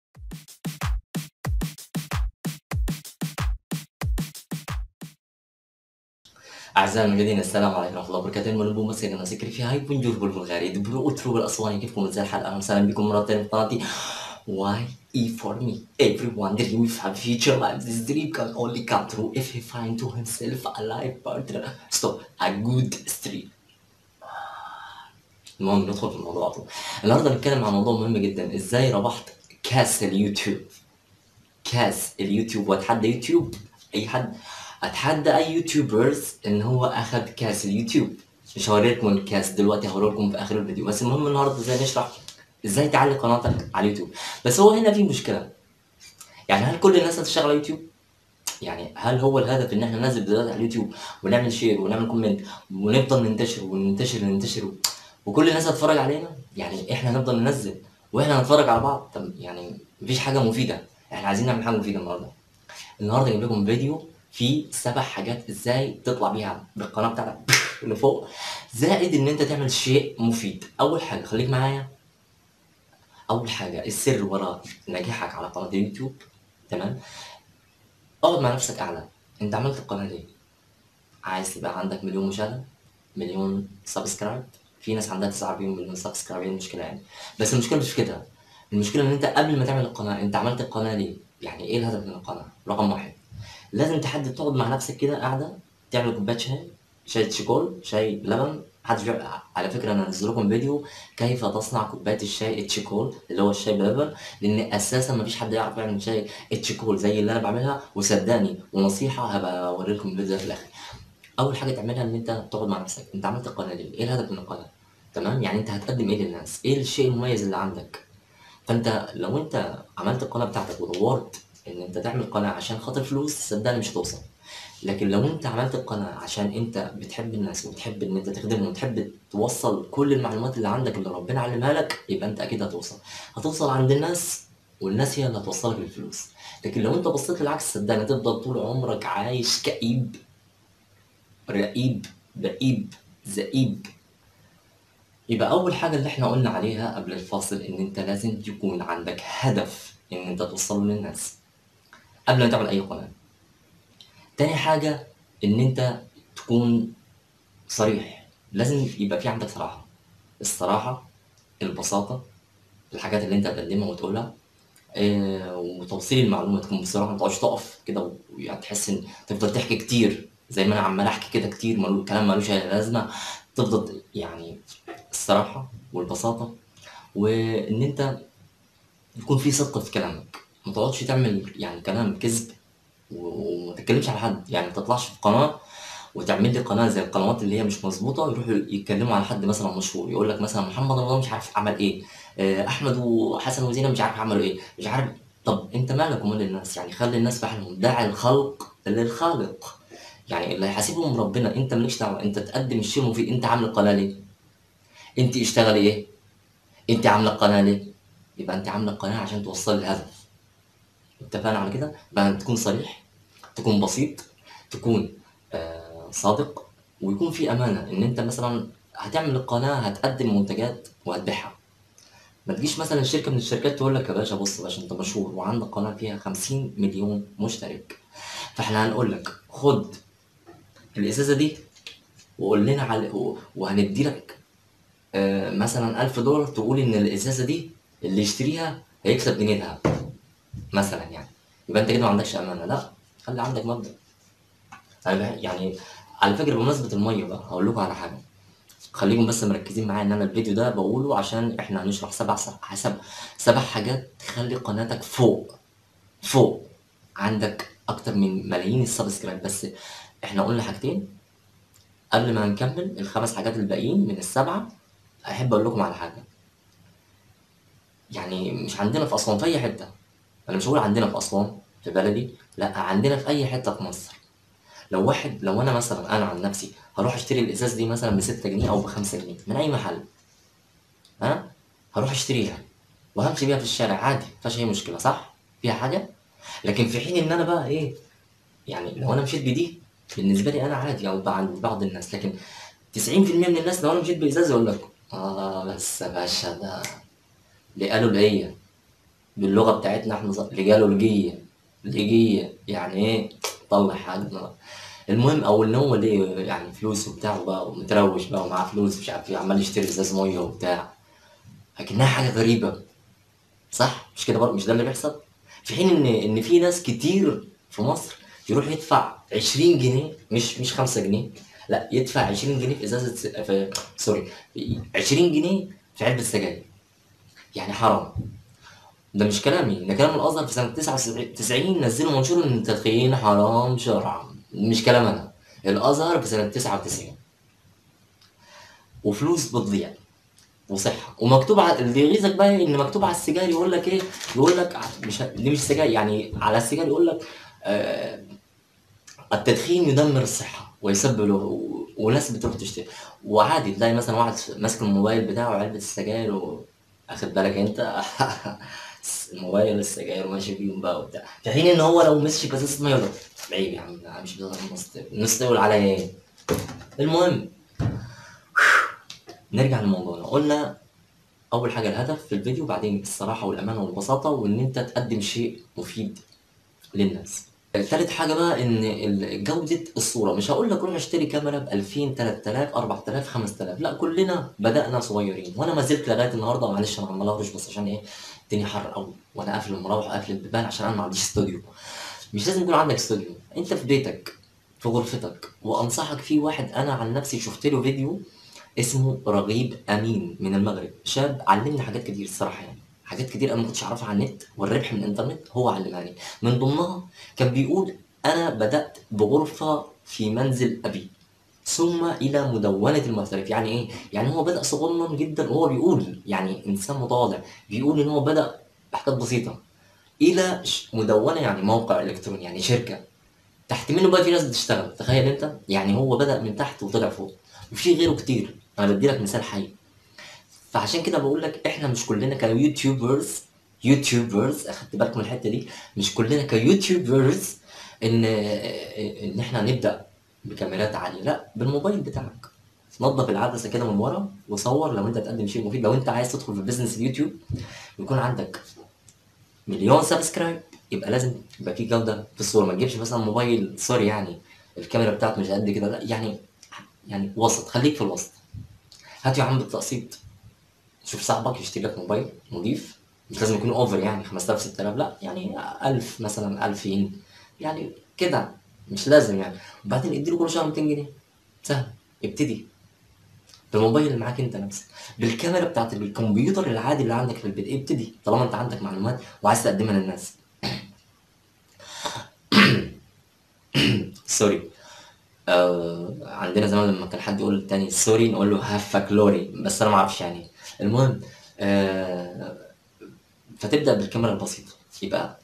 أعزائي المشاهدين السلام عليكم ورحمة الله وبركاته من البوم مسير أنا سكري في هاي بنجور بالبلغاري دبرو أترو بالأسواني كيفكم ازاي الحال أهلا وسهلا بكم مرة ثانية في قناتي Why E for me everyone dream with a future life this dream can only come true if he find to himself a life partner stop a good stream المهم ندخل في الموضوع على طول النهارده هنتكلم عن موضوع مهم جدا ازاي ربحت كاس اليوتيوب كاس اليوتيوب واتحدى يوتيوب اي حد اتحدى اي يوتيوبرز ان هو اخد كاس اليوتيوب مش هوريلكم الكاس دلوقتي هوريلكم في اخر الفيديو بس المهم النهارده ازاي نشرح ازاي تعلي قناتك على اليوتيوب بس هو هنا في مشكله يعني هل كل الناس هتشتغل على اليوتيوب يعني هل هو الهدف ان احنا ننزل فيديوهات على اليوتيوب ونعمل شير ونعمل كومنت ونفضل ننتشر وننتشر وننتشر وكل الناس هتتفرج علينا يعني احنا هنفضل ننزل واحنا هنتفرج على بعض طب يعني مفيش حاجه مفيده احنا عايزين نعمل حاجه مفيده النهارده النهارده جايب لكم فيديو فيه سبع حاجات ازاي تطلع بيها بالقناه بتاعتك لفوق زائد ان انت تعمل شيء مفيد اول حاجه خليك معايا اول حاجه السر وراء نجاحك على قناه اليوتيوب تمام اقعد مع نفسك اعلى انت عملت القناه ليه عايز تبقى عندك مليون مشاهده مليون سبسكرايب في ناس عندها 49 مليون سبسكرايب ايه المشكله يعني بس المشكله مش في كده المشكله ان انت قبل ما تعمل القناه انت عملت القناه ليه يعني ايه الهدف من القناه رقم واحد لازم تحدد تقعد مع نفسك كده قاعده تعمل كوبايه شاي شاي تشيكول شاي بلبن محدش بيعمل على فكره انا هنزل لكم فيديو كيف تصنع كوبايه الشاي التشيكول اللي هو الشاي بلبن لان اساسا مفيش حد يعرف يعمل شاي التشيكول زي اللي انا بعملها وصدقني ونصيحه هبقى اوري لكم الفيديو ده في الاخر اول حاجه تعملها ان انت تقعد مع نفسك انت عملت القناه ليه ايه الهدف من القناه تمام يعني انت هتقدم ايه للناس ايه الشيء المميز اللي عندك فانت لو انت عملت القناه بتاعتك ودورت ان انت تعمل قناه عشان خاطر فلوس صدقني مش هتوصل لكن لو انت عملت القناه عشان انت بتحب الناس وبتحب ان انت تخدمهم وتحب توصل كل المعلومات اللي عندك اللي ربنا علمها لك يبقى انت اكيد هتوصل هتوصل عند الناس والناس هي اللي هتوصلك للفلوس لكن لو انت بصيت للعكس صدقني تفضل طول عمرك عايش كئيب رقيب بئيب زئيب يبقى اول حاجه اللي احنا قلنا عليها قبل الفاصل ان انت لازم يكون عندك هدف ان انت توصله للناس قبل ما تعمل اي قناه تاني حاجه ان انت تكون صريح لازم يبقى في عندك صراحه الصراحه البساطه الحاجات اللي انت هتقدمها وتقولها آه وتوصيل المعلومه تكون بصراحه ما تقعدش تقف كده ويعني تحس ان تفضل تحكي كتير زي ما انا عمال احكي كده كتير ملو... كلام ملوش اي لازمه تفضل يعني الصراحه والبساطه وان انت يكون في صدق في كلامك ما تقعدش تعمل يعني كلام كذب وما تتكلمش على حد يعني ما تطلعش في قناه وتعمل لي قناه زي القنوات اللي هي مش مظبوطه يروحوا يتكلموا على حد مثلا مشهور يقول لك مثلا محمد رمضان مش عارف عمل ايه آه، احمد وحسن وزينه مش عارف عملوا ايه مش عارف طب انت مالك ومال الناس يعني خلي الناس في حالهم دع الخلق للخالق يعني اللي هيحاسبهم ربنا انت مالكش دعوه انت تقدم الشيء المفيد انت عامل القناه ليه انت اشتغلي ايه انت عامله القناه ليه يبقى انت عامله القناه عشان توصل الهدف اتفقنا على كده بقى تكون صريح تكون بسيط تكون آه صادق ويكون في امانه ان انت مثلا هتعمل القناه هتقدم منتجات وهتبيعها ما تجيش مثلا شركه من الشركات تقول لك يا باشا بص يا باشا انت مشهور وعندك قناه فيها 50 مليون مشترك فاحنا هنقول لك خد الازازه دي وقول لنا على وهندي لك آه مثلا 1000 دولار تقول ان الازازه دي اللي يشتريها هيكسب جنيه دهب مثلا يعني يبقى انت كده ما عندكش امانه لا خلي عندك مبدا انا يعني على فكره بمناسبه الميه بقى هقول لكم على حاجه خليكم بس مركزين معايا ان انا الفيديو ده بقوله عشان احنا هنشرح سبع حسب سبع حاجات تخلي قناتك فوق فوق عندك اكتر من ملايين السبسكرايب بس احنا قلنا حاجتين قبل ما نكمل الخمس حاجات الباقيين من السبعه احب اقول لكم على حاجه يعني مش عندنا في اسوان في اي حته انا مش هقول عندنا في اسوان في بلدي لا عندنا في اي حته في مصر لو واحد لو انا مثلا انا عن نفسي هروح اشتري الازاز دي مثلا ب 6 جنيه او ب 5 جنيه من اي محل ها هروح اشتريها وهمشي بيها في الشارع عادي مفيهاش اي مشكله صح فيها حاجه لكن في حين ان انا بقى ايه يعني لو انا مشيت بدي بالنسبه لي انا عادي او عند بعض الناس لكن 90% من الناس لو انا مشيت بازاز يقول لك اه بس يا باشا ده اللي قالوا ليا باللغه بتاعتنا احنا ص- رجاله لجيه لجيه يعني ايه طلع حاجه المهم او ان هو ليه يعني فلوس وبتاع بقى ومتروش بقى ومعاه فلوس مش عارف ايه عمال يشتري ازاز ميه وبتاع لكنها حاجه غريبه صح مش كده برضه مش ده اللي بيحصل في حين ان ان في ناس كتير في مصر يروح يدفع 20 جنيه مش مش 5 جنيه لا يدفع 20 جنيه في ازازه س... في... سوري 20 جنيه في علبه سجاير يعني حرام ده مش كلامي ده كلام الازهر في سنه 99 نزلوا منشور ان التدخين حرام شرعا مش كلام انا الازهر في سنه 99 وفلوس بتضيع وصحه ومكتوب على اللي يغيظك بقى ان مكتوب على السجاير يقول لك ايه يقول لك ع- مش ه- دي مش سجاير يعني على السجاير يقول لك آه التدخين يدمر الصحه ويسبب له و- وناس بتروح تشتري وعادي تلاقي مثلا واحد ماسك الموبايل بتاعه وعلبه السجاير واخد بالك انت الموبايل السجاير وماشي بيهم بقى وبتاع في حين ان هو لو مسك بازازه ميه يقول لك عيب يا عم ده مش بازازه نص نص تقول عليا ايه المهم نرجع لموضوعنا قلنا اول حاجه الهدف في الفيديو بعدين الصراحه والامانه والبساطه وان انت تقدم شيء مفيد للناس تالت حاجه بقى ان ال- جوده الصوره مش هقول لك روح اشتري كاميرا ب 2000 3000 4000 5000 لا كلنا بدانا صغيرين وانا ما زلت لغايه النهارده معلش انا عمال اهرش بس عشان ايه الدنيا حر قوي وانا قافل المراوح وقافل البيبان عشان انا ما عنديش استوديو مش لازم يكون عندك استوديو انت في بيتك في غرفتك وانصحك في واحد انا عن نفسي شفت له فيديو اسمه رغيب امين من المغرب شاب علمني حاجات كتير الصراحه يعني حاجات كتير انا ما كنتش اعرفها على النت والربح من الانترنت هو علمها من ضمنها كان بيقول انا بدات بغرفه في منزل ابي ثم الى مدونه المحترف يعني ايه يعني هو بدا صغنن جدا وهو بيقول يعني انسان متواضع بيقول ان هو بدا بحاجات بسيطه الى ش- مدونه يعني موقع الكتروني يعني شركه تحت منه بقى في ناس بتشتغل تخيل انت يعني هو بدأ من تحت وطلع فوق وفي غيره كتير انا بدي لك مثال حي فعشان كده بقول لك احنا مش كلنا كيوتيوبرز يوتيوبرز اخدت بالك من الحته دي مش كلنا كيوتيوبرز ان ان احنا نبدا بكاميرات عاليه لا بالموبايل بتاعك نظف العدسه كده من ورا وصور لو انت تقدم شيء مفيد لو انت عايز تدخل في بزنس اليوتيوب ويكون عندك مليون سبسكرايب يبقى لازم يبقى في جوده في الصوره ما تجيبش مثلا موبايل سوري يعني الكاميرا بتاعته مش قد كده لا يعني يعني وسط خليك في الوسط هات يا عم بالتقسيط شوف صاحبك يشتري لك موبايل نضيف مش لازم يكون اوفر يعني 5000 6000 لا يعني 1000 مثلا 2000 يعني كده مش لازم يعني وبعدين اديله كل شهر 200 جنيه سهل ابتدي بالموبايل اللي معاك انت نفسك بالكاميرا بتاعت الكمبيوتر العادي اللي عندك في البيت ابتدي طالما انت عندك معلومات وعايز تقدمها للناس سوري آه عندنا زمان لما كان حد يقول للتاني سوري نقول له هفك لوري بس انا ما اعرفش يعني ايه المهم آه فتبدا بالكاميرا البسيطه يبقى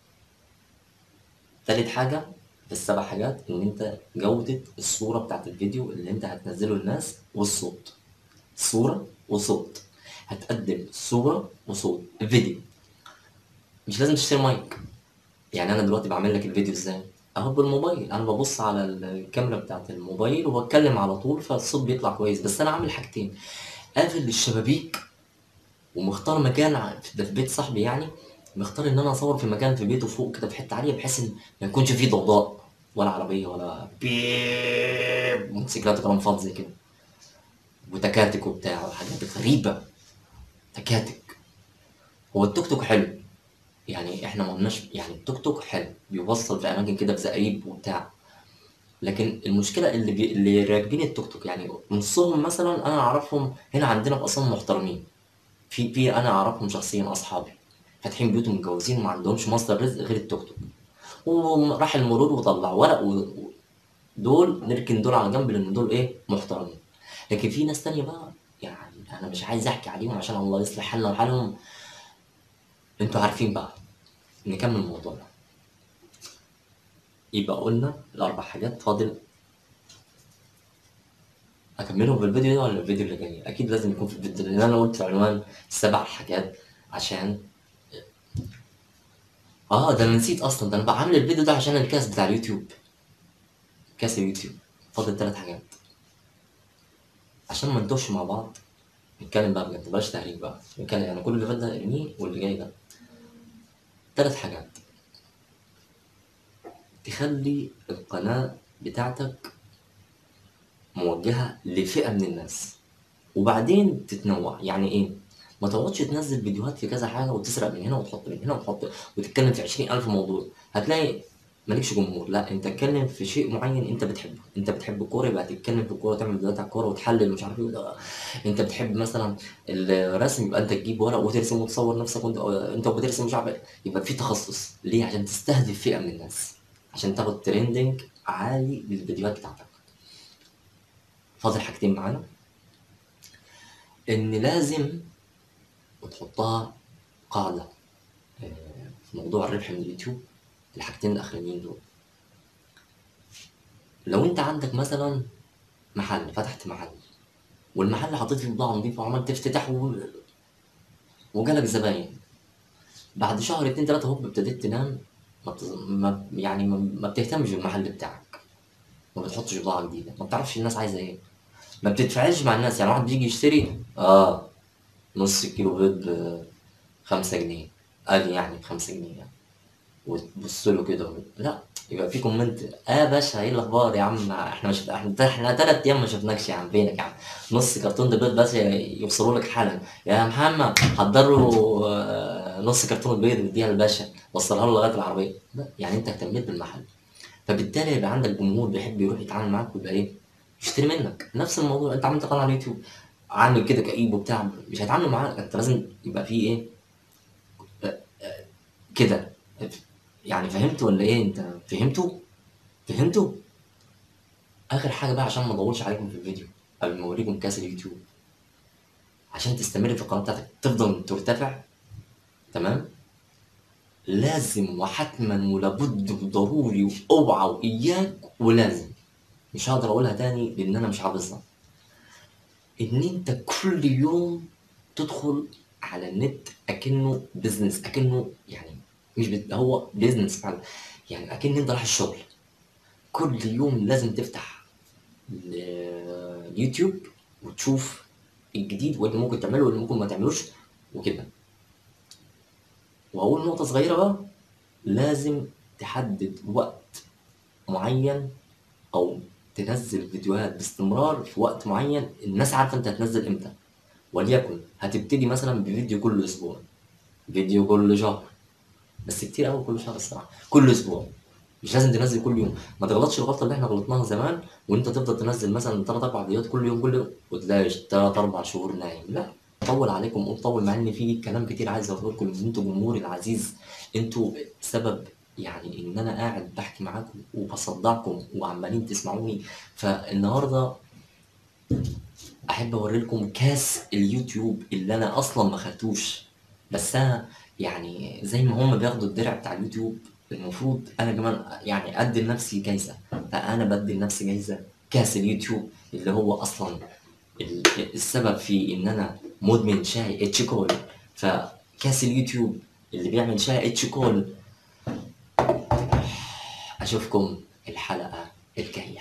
تالت حاجه في السبع حاجات ان انت جوده الصوره بتاعت الفيديو اللي انت هتنزله للناس والصوت صوره وصوت هتقدم صوره وصوت فيديو مش لازم تشتري مايك يعني انا دلوقتي بعمل لك الفيديو ازاي اهو بالموبايل انا ببص على الكاميرا بتاعت الموبايل وبتكلم على طول فالصوت بيطلع كويس بس انا عامل حاجتين قافل الشبابيك ومختار مكان ع- ده في بيت صاحبي يعني مختار ان انا اصور في مكان في بيته فوق كده في حته عاليه بحيث ان ما يكونش فيه ضوضاء ولا عربيه ولا بيب موتوسيكلات وكلام فاضي زي كده وتكاتك وبتاع وحاجات غريبه تكاتك هو التوك توك حلو يعني احنا ما قلناش يعني التوك توك حلو بيوصل في اماكن كده في زقاريب وبتاع لكن المشكله اللي بي... اللي راكبين التوك توك يعني نصهم مثلا انا اعرفهم هنا عندنا في اسوان محترمين في في انا اعرفهم شخصيا اصحابي فاتحين بيوتهم متجوزين وما عندهمش مصدر رزق غير التوك توك وراح المرور وطلع ورق و... و- دول نركن دول على جنب لان دول ايه محترمين لكن في ناس تانية بقى يعني انا مش عايز احكي عليهم عشان الله يصلح حالنا وحالهم انتوا عارفين بقى نكمل موضوعنا يبقى قلنا الاربع حاجات فاضل اكملهم في الفيديو ده ولا الفيديو اللي جاي اكيد لازم يكون في الفيديو لان انا قلت عنوان سبع حاجات عشان اه ده انا نسيت اصلا ده انا بعمل الفيديو ده عشان الكاس بتاع اليوتيوب كاس اليوتيوب فاضل ثلاث حاجات عشان ما نتوهش مع بعض نتكلم بقى بجد بلاش تهريج بقى نتكلم يعني كل اللي فات ده ارميه واللي جاي ده ثلاث حاجات تخلي القناة بتاعتك موجهة لفئة من الناس وبعدين تتنوع يعني ايه ما تقعدش تنزل فيديوهات في كذا حاجة وتسرق من هنا وتحط من هنا وتحط وتتكلم في عشرين ألف موضوع هتلاقي مالكش جمهور لا انت اتكلم في شيء معين انت بتحبه انت بتحب الكوره يبقى تتكلم في الكوره تعمل فيديوهات على الكوره وتحلل ومش عارف ايه وده. انت بتحب مثلا الرسم يبقى انت تجيب ورق وترسم وتصور نفسك وانت انت بترسم مش عارف ايه يبقى في تخصص ليه عشان تستهدف فئه من الناس عشان تاخد ترندنج عالي للفيديوهات بتاعتك فاضل حاجتين معانا ان لازم وتحطها قاعده آه، في موضوع الربح من اليوتيوب الحاجتين الاخرانيين دول لو انت عندك مثلا محل فتحت محل والمحل حطيت فيه بضاعه نظيفه وعملت افتتاح و... وجالك زباين بعد شهر اتنين تلاته هوب ابتديت تنام ما, بتز... ما يعني ما, ما بتهتمش بالمحل بتاعك ما بتحطش بضاعه جديده ما بتعرفش الناس عايزه ايه ما بتتفاعلش مع الناس يعني واحد بيجي يشتري اه نص كيلو بيض بخمسة جنيه ادي يعني بخمسة جنيه يعني وتبص له كده لا يبقى في كومنت اه يا باشا ايه الاخبار يا عم احنا مش احنا احنا ثلاث ايام ما شفناكش يا عم فينك يا عم نص كرتون بيض بس يوصلوا لك حالا يا محمد حضر له آه، نص كرتون بيض اديها للباشا وصلها له لغايه العربيه لا يعني انت اهتميت بالمحل فبالتالي يبقى عندك جمهور بيحب يروح يتعامل معاك ويبقى ايه يشتري منك نفس الموضوع انت عملت قناه على اليوتيوب عامل كده كئيب وبتاع مش هيتعاملوا معاك انت لازم يبقى في ايه آه، آه، كده يعني فهمت ولا ايه انت فهمتوا فهمتوا اخر حاجه بقى عشان ما اطولش عليكم في الفيديو قبل ما اوريكم كاس اليوتيوب عشان تستمر في القناه بتاعتك تفضل ترتفع تمام لازم وحتما ولابد وضروري واوعى واياك ولازم مش هقدر اقولها تاني لان انا مش حافظها ان انت كل يوم تدخل على النت اكنه بزنس اكنه يعني مش بت... هو بيزنس فعلا يعني اكن انت رايح الشغل كل يوم لازم تفتح اليوتيوب وتشوف الجديد واللي ممكن تعمله واللي ممكن ما تعملوش وكده واول نقطه صغيره بقى لازم تحدد وقت معين او تنزل فيديوهات باستمرار في وقت معين الناس عارفه انت هتنزل امتى وليكن هتبتدي مثلا بفيديو كل اسبوع فيديو كل شهر بس كتير قوي كل شهر الصراحه كل اسبوع مش لازم تنزل كل يوم ما تغلطش الغلطه اللي احنا غلطناها زمان وانت تفضل تنزل مثلا ثلاث اربع فيديوهات كل يوم كل يوم وتلاقي ثلاث اربع شهور نايم لا طول عليكم وطول مع ان في كلام كتير عايز اقول لكم ان انتوا جمهوري العزيز انتوا سبب يعني ان انا قاعد بحكي معاكم وبصدعكم وعمالين تسمعوني فالنهارده احب اوري لكم كاس اليوتيوب اللي انا اصلا ما خدتوش بس انا يعني زي ما هم بياخدوا الدرع بتاع اليوتيوب المفروض انا كمان يعني ادي لنفسي جايزه فانا بدي لنفسي جايزه كاس اليوتيوب اللي هو اصلا السبب في ان انا مدمن شاي اتش كول فكاس اليوتيوب اللي بيعمل شاي اتش كول اشوفكم الحلقه الجايه